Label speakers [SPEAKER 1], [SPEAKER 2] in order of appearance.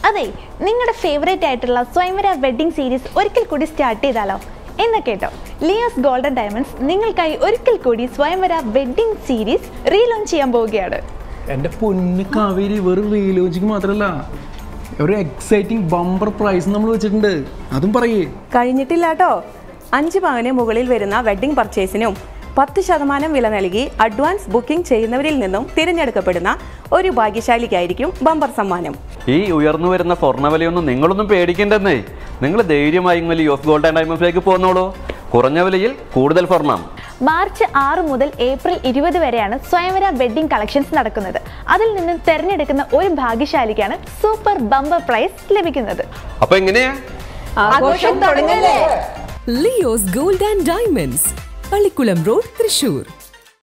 [SPEAKER 1] അതെ നിങ്ങളുടെ ഫേവറേറ്റ് ആയിട്ടുള്ള സ്വയംവര വെഡ്ഡിംഗ് സീരീസ് ഒരിക്കൽ കൂടി സ്റ്റാർട്ട് ചെയ്താലോ എന്ന് കേട്ടോ ലിയോസ് ഗോൾഡൻ ഡയമണ്ട്സ് നിങ്ങൾക്കായി ഒരിക്കൽ കൂടി സ്വയംവര വെഡ്ഡിംഗ് സീരീസ് റീലോഞ്ച് ചെയ്യാൻ പോവുകയാണ്
[SPEAKER 2] എൻ്റെ പൊന്ന് കാവേരി വെറും റീലോഞ്ചിക്ക് മാത്രമല്ല ഒരു എക്സൈറ്റിംഗ് ബമ്പർ പ്രൈസ് നമ്മൾ വെച്ചിട്ടുണ്ട് അതും പറയേ
[SPEAKER 3] കഴിഞ്ഞിട്ടില്ല കേട്ടോ അഞ്ച് പവന് മുകളിൽ വരുന്ന വെഡ്ഡിംഗ് പർച്ചേസിനും പത്ത് ശതമാനം വില നൽകി അഡ്വാൻസ് ബുക്കിംഗ് ചെയ്യുന്നവരിൽ നിന്നും തിരഞ്ഞെടുക്കപ്പെടുന്ന ഒരു ഭാഗ്യശാലിക്കായിരിക്കും ബമ്പർ സമ്മാനം
[SPEAKER 4] ഈ ഉയർന്നു വരുന്ന സ്വർണ്ണവിലയൊന്നും നിങ്ങളൊന്നും പേടിക്കേണ്ടെന്നേ നിങ്ങൾ ധൈര്യമായി ഇങ്ങനെ ലിയോസ് ഗോൾഡ് ആൻഡ് ഡയമണ്ട്സിലേക്ക് പോന്നോളൂ കുറഞ്ഞ വിലയിൽ കൂടുതൽ സ്വർണം
[SPEAKER 1] മാർച്ച് ആറ് മുതൽ ഏപ്രിൽ ഇരുപത് വരെയാണ് സ്വയംവര വെഡ്ഡിംഗ് കളക്ഷൻസ് നടക്കുന്നത് അതിൽ നിന്നും തിരഞ്ഞെടുക്കുന്ന ഒരു ഭാഗ്യശാലിക്കാണ് സൂപ്പർ ബമ്പർ പ്രൈസ് ലഭിക്കുന്നത്
[SPEAKER 4] അപ്പൊ എങ്ങനെയാ
[SPEAKER 5] Leos gold and diamonds Pallikulam road Thrissur